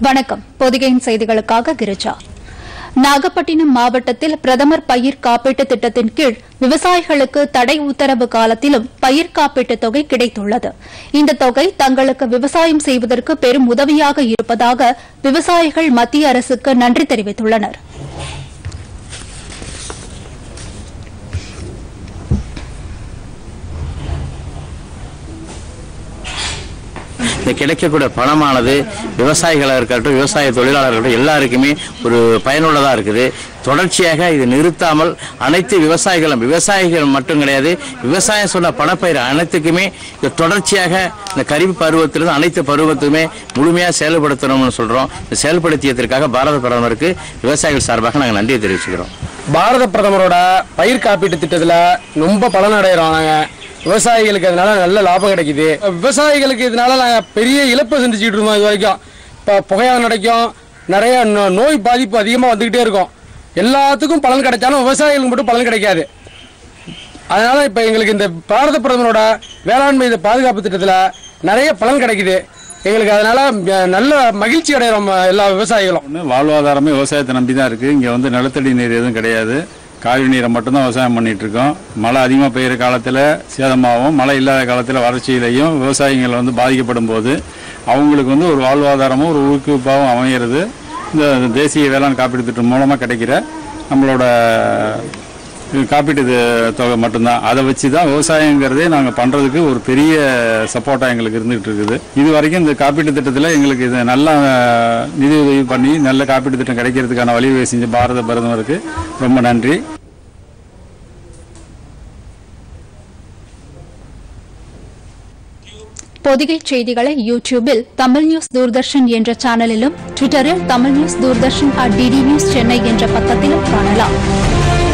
வணக்கம் பொதிகையின் செய்திகளுக்காக கிரிஜா நாகப்பட்டினம் மாவட்டத்தில் பிரதமர் பயிர் காப்பீட்டு திட்டத்தின் கீழ் விவசாயிகளுக்கு தடை உத்தரவு காலத்திலும் பயிர் காப்பீட்டுத் தொகை கிடைத்துள்ளது இந்த தொகை தங்களுக்கு விவசாயம் செய்வதற்கு பெரும் உதவியாக இருப்பதாக விவசாயிகள் மத்திய அரசுக்கு நன்றி தெரிவித்துள்ளனா் இந்த கிடைக்கக்கூடிய பணமானது விவசாயிகளாக இருக்கட்டும் விவசாய தொழிலாளர்கள் இருக்கட்டும் எல்லாருக்குமே ஒரு பயனுள்ளதாக இருக்குது தொடர்ச்சியாக இது நிறுத்தாமல் அனைத்து விவசாயிகளும் விவசாயிகள் மட்டும் கிடையாது விவசாயம் சொன்ன பணப்பயிர் அனைத்துக்குமே இது தொடர்ச்சியாக இந்த கரிவு பருவத்திலிருந்து அனைத்து பருவத்துக்குமே முழுமையாக செயல்படுத்தணும்னு சொல்கிறோம் இந்த செயல்படுத்தியதற்காக பாரத பிரதமருக்கு விவசாயிகள் சார்பாக நாங்கள் நன்றியை தெரிவிச்சுக்கிறோம் பாரத பிரதமரோட பயிர் காப்பீட்டு திட்டத்துல ரொம்ப பலன் அடைகிறோம் விவசாயிகளுக்கு அதனால நல்ல லாபம் கிடைக்குது விவசாயிகளுக்கு இதனால நாங்கள் பெரிய இழப்பை சந்திச்சுட்டு இருந்தோம் இது வரைக்கும் இப்போ புகையாக நடக்கும் நிறைய நோ- நோய் பாதிப்பு அதிகமாக வந்துக்கிட்டே இருக்கும் எல்லாத்துக்கும் பலன் கிடைச்சாலும் விவசாயிகளுக்கு மட்டும் பலன் கிடைக்காது அதனால இப்போ எங்களுக்கு இந்த பாரத பிரதமரோட வேளாண்மை இந்த பாதுகாப்பு திட்டத்தில் நிறைய பலன் கிடைக்குது எங்களுக்கு அதனால அஹ், நல்ல மகிழ்ச்சி அடைகிறோம் எல்லா விவசாயிகளும் ஒன்று வாழ்வாதாரமே விவசாயத்தை நம்பி தான் இருக்குது இங்கே வந்து நிலத்தடி நீர் எதுவும் கிடையாது காவிரி நீரை மட்டும்தான் விவசாயம் பண்ணிட்டு இருக்கோம் மழை அதிகமாக பெய்கிற காலத்தில் சேதமாகவும் மழை இல்லாத காலத்தில் வறட்சியிலையும் விவசாயிகள் வந்து பாதிக்கப்படும் போது அவங்களுக்கு வந்து ஒரு வாழ்வாதாரமும் ஒரு ஊக்குவிப்பாகவும் அமைகிறது இந்த தேசிய வேளாண் காப்பீடு திட்டம் மூலமாக கிடைக்கிற நம்மளோட காப்பீட்டு இது- தொகை மட்டும்தான் அதை வச்சு தான் விவசாயங்கிறதே நாங்கள் பண்ணுறதுக்கு ஒரு பெரிய சப்போர்ட்டாக எங்களுக்கு இருந்துகிட்டு இருக்குது இது வரைக்கும் இந்த காப்பீட்டு திட்டத்தில் எங்களுக்கு இது நல்லா அஹ், நிதி உதவி பண்ணி நல்ல காப்பீட்டு திட்டம் கிடைக்கிறதுக்கான வழிவகை செஞ்ச பாரத பிரதமருக்கு ரொம்ப நன்றி பொதிகை செய்திகளை யூடியூபில் தமிழ் நியூஸ் தூர்தர்ஷன் என்ற சேனலிலும் ட்விட்டரில் Tamil news Doordarshan at DD news Chennai என்ற பக்கத்திலும் காணலாம்